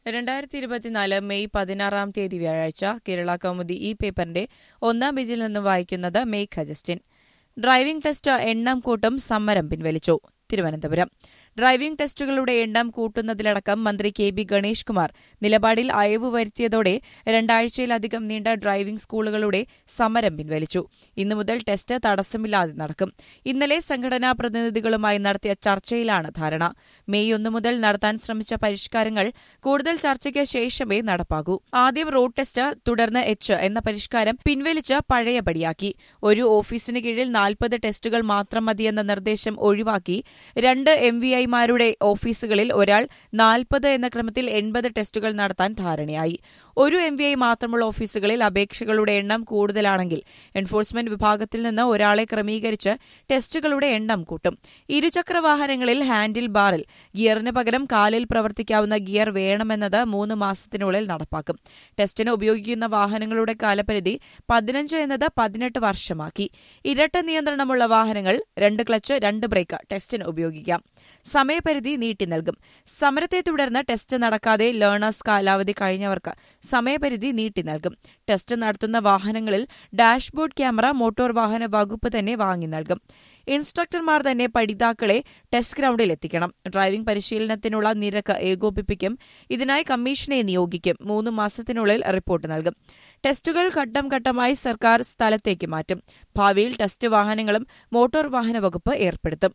രണ്ടായിരത്തി ഇരുപത്തിനാല് മെയ് പതിനാറാം തീയതി വ്യാഴാഴ്ച കേരള കൗമുദി ഈ പേപ്പറിന്റെ ഒന്നാം പേജിൽ നിന്ന് വായിക്കുന്നത് മേഘ ജസ്റ്റിൻ ഡ്രൈവിംഗ് ടെസ്റ്റ് എണ്ണം കൂട്ടും സമരം പിൻവലിച്ചു തിരുവനന്തപുരം ഡ്രൈവിംഗ് ടെസ്റ്റുകളുടെ എണ്ണം കൂട്ടുന്നതിലടക്കം മന്ത്രി കെ ബി ഗണേഷ് കുമാർ നിലപാടിൽ അയവ് വരുത്തിയതോടെ രണ്ടാഴ്ചയിലധികം നീണ്ട ഡ്രൈവിംഗ് സ്കൂളുകളുടെ സമരം പിൻവലിച്ചു ഇന്നു മുതൽ ടെസ്റ്റ് തടസ്സമില്ലാതെ നടക്കും ഇന്നലെ സംഘടനാ പ്രതിനിധികളുമായി നടത്തിയ ചർച്ചയിലാണ് ധാരണ മെയ് ഒന്ന് മുതൽ നടത്താൻ ശ്രമിച്ച പരിഷ്കാരങ്ങൾ കൂടുതൽ ചർച്ചയ്ക്ക് ശേഷമേ നടപ്പാകൂ ആദ്യം റോഡ് ടെസ്റ്റ് തുടർന്ന് എച്ച് എന്ന പരിഷ്കാരം പിൻവലിച്ച് പഴയപടിയാക്കി ഒരു ഓഫീസിന് കീഴിൽ നാൽപ്പത് ടെസ്റ്റുകൾ മാത്രം മതിയെന്ന നിർദ്ദേശം ഒഴിവാക്കി രണ്ട് എം വി ഐമാരുടെ ഓഫീസുകളിൽ ഒരാൾ നാൽപ്പത് എന്ന ക്രമത്തിൽ എൺപത് ടെസ്റ്റുകൾ നടത്താൻ ധാരണയായി ഒരു എം വി ഐ മാത്രമുള്ള ഓഫീസുകളിൽ അപേക്ഷകളുടെ എണ്ണം കൂടുതലാണെങ്കിൽ എൻഫോഴ്സ്മെന്റ് വിഭാഗത്തിൽ നിന്ന് ഒരാളെ ക്രമീകരിച്ച് ടെസ്റ്റുകളുടെ എണ്ണം കൂട്ടും ഇരുചക്ര വാഹനങ്ങളിൽ ഹാൻഡിൽ ബാറിൽ ഗിയറിന് പകരം കാലിൽ പ്രവർത്തിക്കാവുന്ന ഗിയർ വേണമെന്നത് മൂന്ന് മാസത്തിനുള്ളിൽ നടപ്പാക്കും ടെസ്റ്റിന് ഉപയോഗിക്കുന്ന വാഹനങ്ങളുടെ കാലപരിധി പതിനഞ്ച് എന്നത് പതിനെട്ട് വർഷമാക്കി ഇരട്ട നിയന്ത്രണമുള്ള വാഹനങ്ങൾ രണ്ട് ക്ലച്ച് രണ്ട് ബ്രേക്ക് ടെസ്റ്റിന് ഉപയോഗിക്കാം സമയപരിധി നീട്ടി നൽകും സമരത്തെ തുടർന്ന് ടെസ്റ്റ് നടക്കാതെ ലേണേഴ്സ് കാലാവധി കഴിഞ്ഞവർക്ക് സമയപരിധി നീട്ടി നൽകും ടെസ്റ്റ് നടത്തുന്ന വാഹനങ്ങളിൽ ഡാഷ്ബോർഡ് ക്യാമറ മോട്ടോർ വാഹന വകുപ്പ് തന്നെ വാങ്ങി നൽകും ഇൻസ്ട്രക്ടർമാർ തന്നെ പഠിതാക്കളെ ടെസ്റ്റ് ഗ്രൌണ്ടിൽ എത്തിക്കണം ഡ്രൈവിംഗ് പരിശീലനത്തിനുള്ള നിരക്ക് ഏകോപിപ്പിക്കും ഇതിനായി കമ്മീഷനെ നിയോഗിക്കും മൂന്ന് മാസത്തിനുള്ളിൽ റിപ്പോർട്ട് നൽകും ടെസ്റ്റുകൾ ഘട്ടം ഘട്ടമായി സർക്കാർ സ്ഥലത്തേക്ക് മാറ്റും ഭാവിയിൽ ടെസ്റ്റ് വാഹനങ്ങളും മോട്ടോർ വാഹന വകുപ്പ് ഏർപ്പെടുത്തും